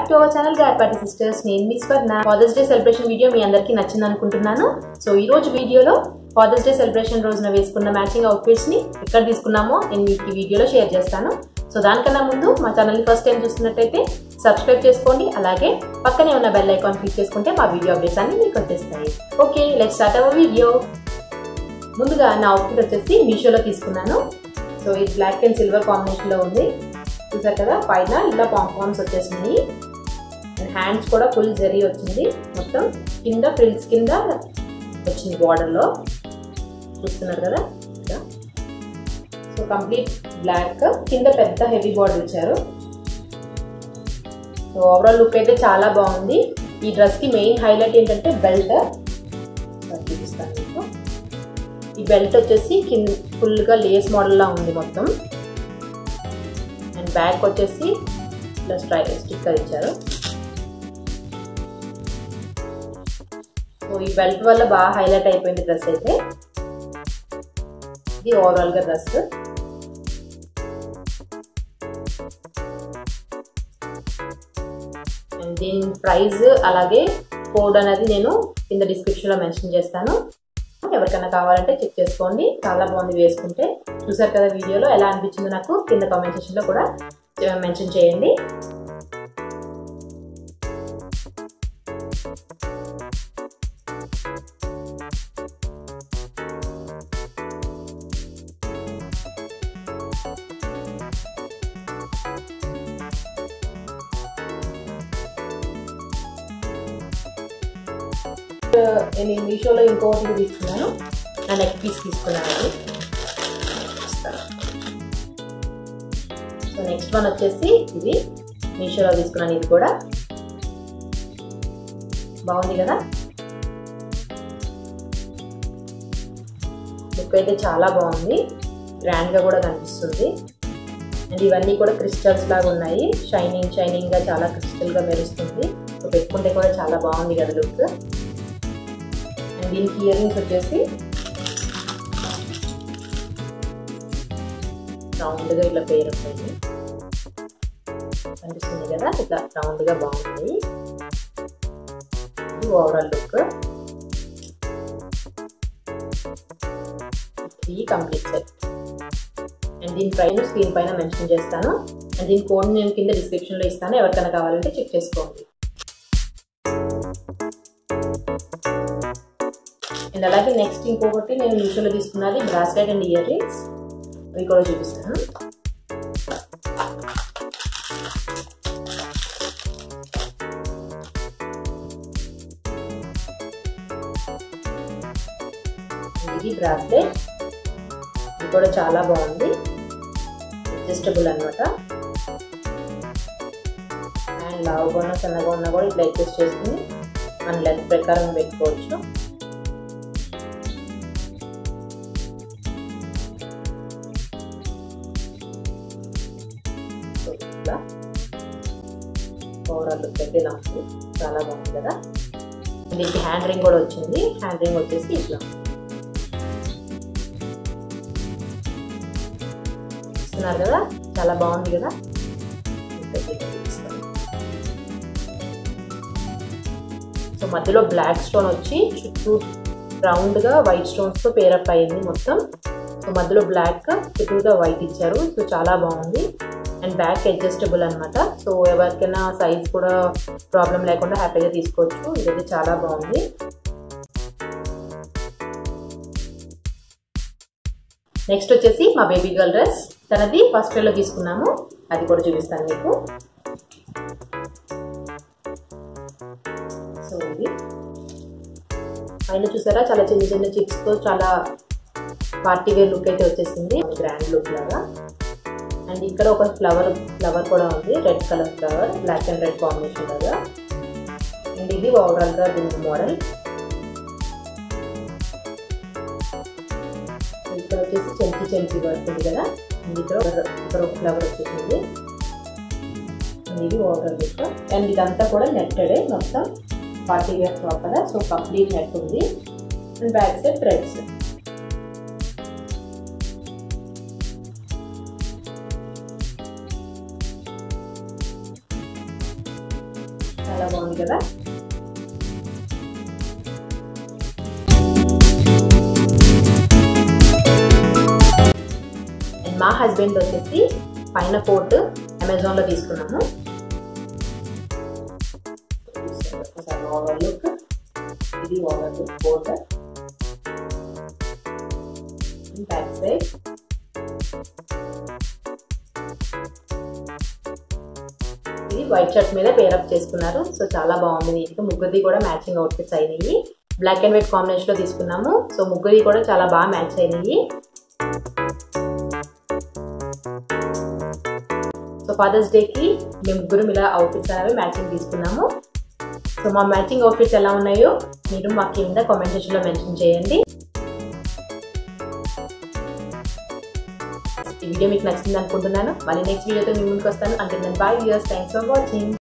back to our channel Garpati sisters నేను miss నా Father's Day celebration video మీ అందరికీ నచ్చింది అనుకుంటున్నాను సో ఈ రోజు వీడియోలో ఫాదర్స్ డే సెలబ్రేషన్ రోజున వేసుకున్న మ్యాచింగ్ అవుట్ఫిట్స్ ని ఎక్కడ తీసుకున్నామో నేను మీకు ఈ వీడియోలో షేర్ చేస్తాను సో దానికన్నా ముందు మా ఛానల్ని ఫస్ట్ టైం చూస్తున్నట్టయితే సబ్స్క్రైబ్ చేసుకోండి అలాగే పక్కనే ఉన్న బెల్ ఐకాన్ క్లిక్ చేసుకుంటే మా వీడియో అప్డేట్స్ అన్ని మీకు వచ్చేస్తాయి okay let start our video ముందుగా నా అవుట్ఫిట్ వచ్చేసి మీషోలో తీసుకున్నాను సో ఇది బ్లాక్ అండ్ సిల్వర్ కాంబినేషన్లో ఉంది చూసారు కదా పైన ఇలా పాంపాన్స్ వచ్చేసినాయి అండ్ హ్యాండ్స్ కూడా ఫుల్ జరీ వచ్చింది మొత్తం కింద ఫ్రిల్స్ కింద వచ్చింది బార్డర్లో చూస్తున్నారు కదా ఇలా సో కంప్లీట్ బ్లాక్ కింద పెద్ద హెవీ బార్డర్ ఇచ్చారు సో ఓవరాల్ లుక్ అయితే చాలా బాగుంది ఈ డ్రెస్కి మెయిన్ హైలైట్ ఏంటంటే బెల్ట్ చూపిస్తాను మీకు ఈ బెల్ట్ వచ్చేసి కింద ఫుల్గా లేస్ మోడల్లా ఉంది మొత్తం అండ్ బ్యాక్ వచ్చేసి ఇట్లా స్ట్రై స్టిక్కర్ ఇచ్చారు సో ఈ బెల్ట్ వల్ల బాగా హైలైట్ అయిపోయింది డ్రెస్ అయితే ఇది ఓవరాల్గా డ్రెస్ అండ్ దీని ప్రైస్ అలాగే కోడ్ అనేది నేను కింద డిస్క్రిప్షన్లో మెన్షన్ చేస్తాను ఎవరికైనా కావాలంటే చెక్ చేసుకోండి చాలా బాగుంది వేసుకుంటే చూసారు కదా వీడియోలో ఎలా అనిపించిందో నాకు కింద కామెంట్ సెక్షన్లో కూడా మెన్షన్ చేయండి నేను మీషోలో ఇంకొకటి తీసుకున్నాను నా నెక్ పీస్ తీసుకున్నాను సో నెక్స్ట్ వన్ వచ్చేసి ఇది మీషోలో తీసుకున్నాను ఇది కూడా బాగుంది కదా లుక్ అయితే చాలా బాగుంది గ్రాండ్గా కూడా కనిపిస్తుంది అండ్ ఇవన్నీ కూడా క్రిస్టల్స్ లాగా ఉన్నాయి షైనింగ్ షైనింగ్గా చాలా క్రిస్టల్గా మెరుస్తుంది సో పెట్టుకుంటే కూడా చాలా బాగుంది కదా లుక్ అండ్ దీనికి ఇయర్ రింగ్స్ వచ్చేసి రౌండ్గా ఇట్లా పేరు ఉంటుంది కనిపిస్తుంది కదా ఇట్లా రౌండ్గా బాగుంది ఇది overall look three complete set and దీని ప్రైస్ స్క్రీన్ పైన మెన్షన్ చేస్తాను అండ్ దీని కోడ్ నేను కింద డిస్క్రిప్షన్లో ఇస్తాను ఎవరికైనా కావాలంటే చెక్ చేసుకోండి అండ్ అలాగే నెక్స్ట్ ఇంకొకటి నేను మీషోలో తీసుకున్నది బ్రాస్లెట్ అండ్ ఇయర్ రింగ్స్ అవి కూడా చూపిస్తాను ఇది బ్రాస్లెట్ ఇది కూడా చాలా బాగుంది అడ్జస్టబుల్ అనమాట అండ్ లావుగా ఉన్న సన్నగా ఉన్నా కూడా ఇట్లా అడ్జస్ట్ చేసుకుని మన లెంత్ ప్రకారం పెట్టుకోవచ్చు ఇట్లా ఓవరాల్ లుక్ అయితే నాకు చాలా బాగుంది కదా దీనికి హ్యాండ్ రింగ్ కూడా వచ్చింది హ్యాండ్ రింగ్ వచ్చేసి ఇట్లా చూస్తున్నారు కదా చాలా బాగుంది కదా సో మధ్యలో బ్లాక్ స్టోన్ వచ్చి చుట్టూ రౌండ్గా వైట్ స్టోన్స్తో పేరప్ అయింది మొత్తం సో మధ్యలో బ్లాక్ చుట్టూగా వైట్ ఇచ్చారు సో చాలా బాగుంది అండ్ బ్యాక్ అడ్జస్టబుల్ అనమాట సో ఎవరికైనా సైజ్ కూడా ప్రాబ్లం లేకుండా హ్యాపీగా తీసుకోవచ్చు ఇదైతే చాలా బాగుంది నెక్స్ట్ వచ్చేసి మా బేబీ గర్ల్ డ్రెస్ తనది ఫస్ట్ లో తీసుకున్నాము అది కూడా చూపిస్తాను మీకు సో ఇది పైన చూసారా చాలా చిన్న చిన్న చిప్స్తో చాలా పార్టీ వేర్ లుక్ అయితే వచ్చేసింది గ్రాండ్ లుక్ లాగా అండ్ ఇక్కడ ఒక ఫ్లవర్ ఫ్లవర్ కూడా ఉంది red colour flower black and red combination లాగా అండ్ ఇది ఓవరాల్గా దీని మోడల్ ఇక్కడ వచ్చేసి చెంకి చెంకి పడుతుంది కదా అండ్ ఇక్కడ ఇక్కడ ఒక ఫ్లవర్ వచ్చేసింది ఇది ఓవరాల్ లుక్ అండ్ ఇదంతా కూడా నెట్టెడే మొత్తం పార్టీ వేర్ ఫ్రాక్ కదా సో కంప్లీట్ నెట్ ఉంది అండ్ బ్యాక్ సైడ్ థ్రెడ్స్ చాలా బాగుంది కదా అండ్ మా హస్బెండ్ వచ్చేసి పైన కోట్ అమెజాన్లో తీసుకున్నాము ఓవర్ లుక్ ఇది over look coat back side ఇది వైట్ షర్ట్ మీద పేరప్ చేసుకున్నారు సో చాలా బాగుంది నీట్గా ముగ్గురిది కూడా మ్యాచింగ్ అవుట్ఫిట్స్ అయినాయి బ్లాక్ అండ్ వైట్ కాంబినేషన్ లో తీసుకున్నాము సో ముగ్గురి కూడా చాలా బాగా మ్యాచ్ అయినాయి సో ఫాదర్స్ డేకి మేము ముగ్గురు ఇలా అవుట్ఫిట్స్ అనేవి మ్యాచింగ్ తీసుకున్నాము సో మా మ్యాచింగ్ అవుట్ఫిట్స్ ఎలా ఉన్నాయో మీరు మా కింద కామెంట్ సెక్షన్లో మెన్షన్ చేయండి ఈ వీడియో మీకు నచ్చింది అనుకుంటున్నాను మళ్ళీ నెక్స్ట్ వీడియోతో మీ ముందుకు వస్తాను అంటే నేను bye viewers thanks for watching